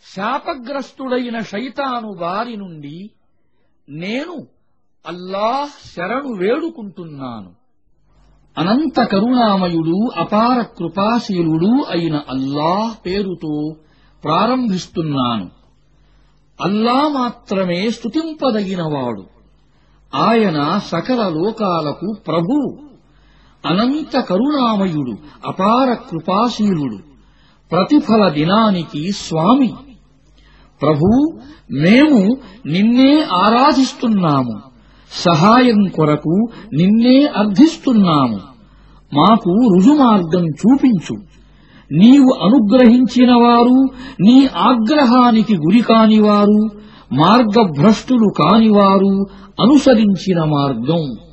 శాపగ్రస్తుడైన శైతాను బారి నుండి నేను అల్లాహ్ శరణు వేడుకుంటున్నాను అనంత కరుణామయుడు అపార కృపాశీలుడు అయిన అల్లాహ్ పేరుతో ప్రారంభిస్తున్నాను అల్లా మాత్రమే స్తుతింపదగినవాడు ఆయన సకల లోకాలకు ప్రభువు అనంత కరుణామయుడు అపార కృపాశీలుడు ప్రతిఫల దినానికి స్వామి ప్రభూ మేము నిన్నే ఆరాధిస్తున్నాము సహాయం కొరకు నిన్నే అర్థిస్తున్నాము మాకు రుజుమార్గం చూపించు నీవు అనుగ్రహించిన వారు నీ ఆగ్రహానికి గురి కానివారు మార్గభ్రష్టులు కానివారు అనుసరించిన మార్గం